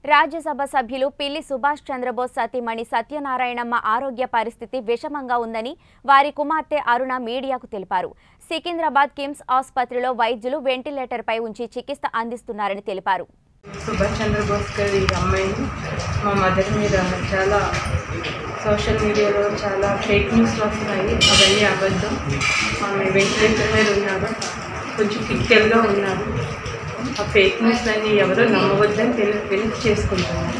రాజ్యసభ సభ్యులు పిల్లి సుభాష్ చంద్రబోస్ సతీమణి సత్యనారాయణమ్మ ఆరోగ్య పరిస్థితి విషమంగా ఉందని వారి కుమార్తె అరుణ మీడియాకు తెలిపారు సికింద్రాబాద్ కిమ్స్ ఆసుపత్రిలో వైద్యులు వెంటిలేటర్పై ఉంచి చికిత్స అందిస్తున్నారని తెలిపారు సుభాష్ చంద్రబోస్ గారి అమ్మాయిని మా మదర్ మీద చాలా సోషల్ మీడియాలో చాలా ఫేక్ న్యూస్ వస్తున్నాయి అవన్నీ అబద్ధం ఆమె వెంటిలేటర్ మీద ఉన్నారు కొంచెం క్రిటికల్గా ఉన్నారు ఆ ఫేక్ న్యూస్ అన్ని ఎవరో నమ్మవద్దని తెలి వెనక్కి చేసుకుంటున్నారు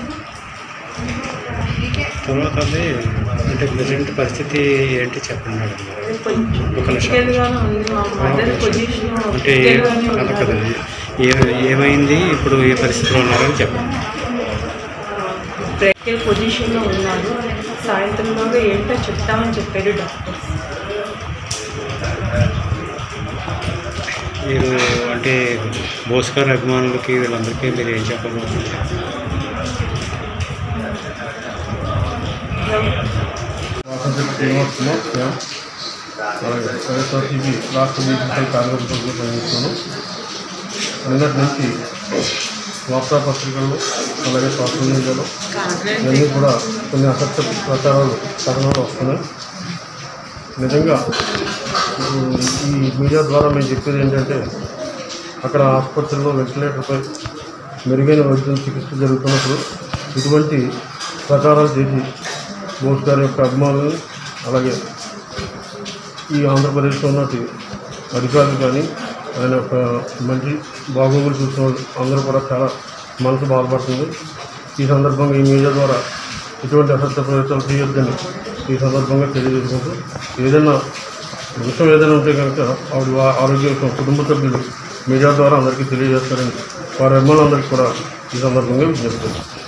తర్వాత అది అంటే ప్రజెంట్ పరిస్థితి ఏంటి చెప్పండి మేడం మరి. కొంచెం ఒక నిమిషం. క్రిటికల్గానే ఉంది మా మదర్ పొజిషన్ అంటే క్రిటికల్గానే అలా కదా ఉన్నారు ఏ ఏమైంది ఇప్పుడు ఏ పరిస్థితిలో ఉన్నారని చెప్పండి బ్రేక్ పొజిషన్లో ఉన్నారు సాయంత్రంలోగా ఏంటో చెప్తామని చెప్పారు డాక్టర్స్ మీరు అంటే బోస్కర్ అభిమానులకి వీళ్ళందరికీ మీరు ఏం చెప్పబోతున్నారు స్వాతంత్ర శ్రీనివాస్ కుమార్ శ్యామ్ అలాగే వైఎస్ఆర్సీపీ రాష్ట్ర బీజేపీ కార్యకర్తలు పనిచేస్తున్నాను నిన్నటి నుంచి వార్తాపత్రికల్లో అలాగే సోషల్ మీడియాలో ఇవన్నీ కూడా కొన్ని అసత్య ప్రచారాలు కథనాలు వస్తున్నాయి నిజంగా ఉమ్, ఈ మీడియా ద్వారా మేము చెప్పేది ఏంటంటే అక్కడ ఆసుపత్రిలో వెంటిలేటర్పై మెరుగైన వైద్యం చికిత్స జరుగుతున్నప్పుడు ఇటువంటి ప్రచారాలు చేసి బోస్ గారి యొక్క అభిమానులు అలాగే ఈ ఆంధ్రప్రదేశ్లో ఉన్నటి అధికారులు కానీ ఆయన యొక్క మంచి బాగోగులు చూసిన వాళ్ళు అందరూ కూడా చాలా మనసు బాధపడుతుంది ఈ సందర్భంగా ఈ మీడియా ద్వారా ఇటువంటి అసత్య ప్రయత్నాలు చేయొద్దని ఈ సందర్భంగా తెలియజేసుకుంటూ ఏదైనా విషయం ఏదైనా ఉంటే కనుక ఆవిడ వా- ఆరోగ్య విషయం కుటుంబ సభ్యులు మీడియా ద్వారా అందరికీ తెలియజేస్తారని వారి అభిమానులందరికీ కూడా ఈ సందర్భంగా విజ్ఞప్తి చేస్తాను